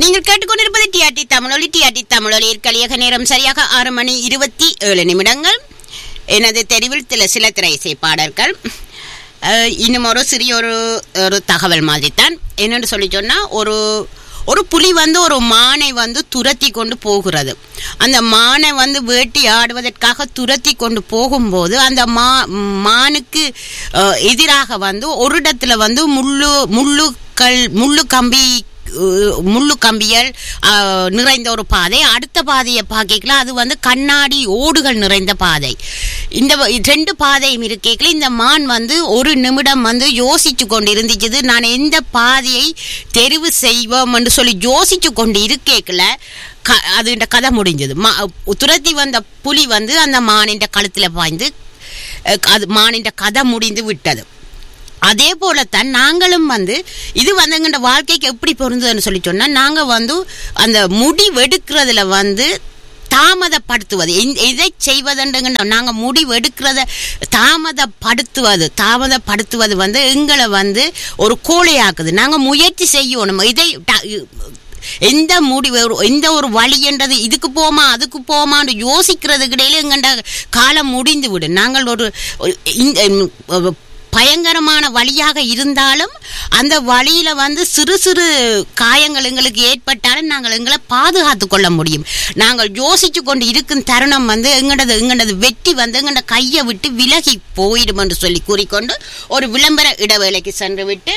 நீங்கள் கேட்டுக்கொண்டிருப்பது டிஆர்டி தமிழொலி டிஆர்டி தமிழொலி கலியக நேரம் சரியாக ஆறு மணி இருபத்தி ஏழு நிமிடங்கள் எனது தெரிவில் சில சில திரை இசை பாடல்கள் அஹ், இன்னும் ஒரு சிறிய ஒரு ஒரு தகவல் மாதிரி தான் என்னன்னு சொல்லி சொன்னால் ஒரு ஒரு புலி வந்து ஒரு மானை வந்து துரத்தி கொண்டு போகிறது அந்த மானை வந்து வேட்டி ஆடுவதற்காக துரத்தி கொண்டு போகும்போது அந்த மா மானுக்கு அஹ், எதிராக வந்து ஒரு இடத்துல வந்து முள்ளு முள்ளுக்கள் முள்ளு கம்பி அஹ், முள்ளு கம்பியல் அஹ், நிறைந்த ஒரு பாதை அடுத்த பாதையை பார்க்கலாம் அது வந்து கண்ணாடி ஓடுகள் நிறைந்த பாதை இந்த வ- ரெண்டு பாதையும் இருக்கேக்கல இந்த மான் வந்து ஒரு நிமிடம் வந்து யோசிச்சு கொண்டு இருந்துச்சு நான் எந்த பாதையை தெரிவு செய்வோம் என்று சொல்லி யோசிச்சு கொண்டு இருக்கேக்கல க அது இந்த கதை முடிஞ்சது மா துரத்தி வந்த புலி வந்து அந்த மானின் கழுத்தில் பாய்ந்து அஹ், அது மானின் கதை முடிந்து விட்டது அதே போலத்தான் நாங்களும் வந்து இது வந்து எங்கள்ட வாழ்க்கைக்கு எப்படி பொருந்ததுன்னு சொல்லி சொன்னால் நாங்கள் வந்து அந்த முடிவெடுக்கிறதுல வந்து தாமதப்படுத்துவது இந்த- இதை செய்வதுண்டுங்க நாங்கள் முடிவெடுக்கிறத தாமதப்படுத்துவது தாமதப்படுத்துவது வந்து எங்களை வந்து ஒரு கோழையாக்குது நாங்கள் முயற்சி செய்யணும் இதை ட- எந்த முடிவு ஒரு- எந்த ஒரு வழி என்றது இதுக்கு போமா அதுக்கு போமான்னு யோசிக்கிறதுக்கு இடையில எங்கண்ட காலம் முடிந்து விடும் நாங்கள் ஒரு ஒரு- இந்த ம், பயங்கரமான வழியாக இருந்தாலும் அந்த வழியில வந்து சிறு சிறு காயங்கள் எங்களுக்கு ஏற்பட்டாலும் நாங்கள் எங்களை பாதுகாத்து கொள்ள முடியும் நாங்கள் யோசிச்சு கொண்டு இருக்கும் தருணம் வந்து எங்களது எங்களது வெற்றி வந்து எங்களோட கையை விட்டு விலகி போயிடும் என்று சொல்லி கூறிக்கொண்டு ஒரு விளம்பர இடைவேளைக்கு சென்று விட்டு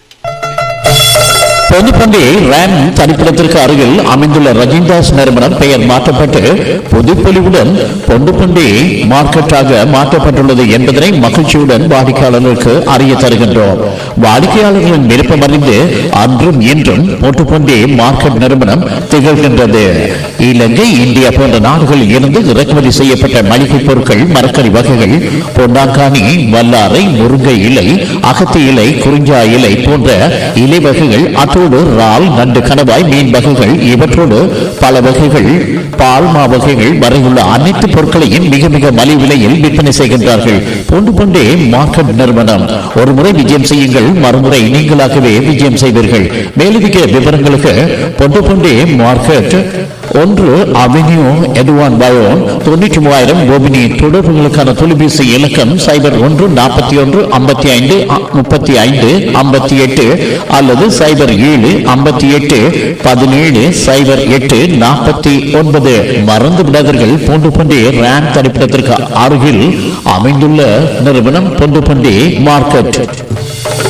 பொதுப்பண்டி ரேம் தனிப்பிடத்திற்கு அருகில் அமைந்துள்ள ரஜிந்தாஸ் நிறுவனம் பெயர் மாற்றப்பட்டு புதுப்பொலிவுடன் பொண்டுப்பண்டி மார்க்கெட்டாக மாற்றப்பட்டுள்ளது என்பதனை மகிழ்ச்சியுடன் வாடிக்கையாளர்களுக்கு அறிய தருகின்றோம் வாடிக்கையாளர்களின் விருப்பம் அறிந்து அன்றும் இன்றும் பொட்டுப்பண்டி மார்க்கெட் நிறுவனம் திகழ்கின்றது இலங்கை இந்தியா போன்ற நாடுகளில் இருந்து இறக்குமதி செய்யப்பட்ட மளிகை பொருட்கள் மரக்கறி வகைகள் பொன்னாங்கானி வல்லாரை முருங்கை இலை அகத்தி இலை குறிஞ்சா இலை போன்ற இலை வகைகள் அத்தோடு இறால் நண்டு கணவாய் மீன் வகைகள் இவற்றோடு பல வகைகள் பால்மா வகைகள் வரையுள்ள அனைத்து பொருட்களையும் மிக மிக மலிவு விலையில் விற்பனை செய்கின்றார்கள் பொண்டு பொண்டே மார்க்கெட் நிறுவனம் ஒரு முறை விஜயம் செய்யுங்கள் மறுமுறை நீங்களாகவே விஜயம் செய்வீர்கள் மேலதிக விவரங்களுக்கு பொண்டு பொண்டே மார்க்கெட் ஒன்று அவென்யூ எட்வான் பயோன் தொண்ணூற்றி மூவாயிரம் கோபினி தொடர்புகளுக்கான தொலைபேசி இலக்கம் சைபர் ஒன்று நாற்பத்தி ஒன்று ஐம்பத்தி ஐந்து முப்பத்தி ஐந்து ஐம்பத்தி எட்டு அல்லது சைபர் ஏழு ஐம்பத்தி எட்டு பதினேழு சைபர் எட்டு நாற்பத்தி ஒன்பது மறந்து விடாதீர்கள் பூண்டு பண்டி ரேம் தனிப்பிடத்திற்கு அருகில் அமைந்துள்ள நிறுவனம் பொண்டு பண்டி மார்க்கெட்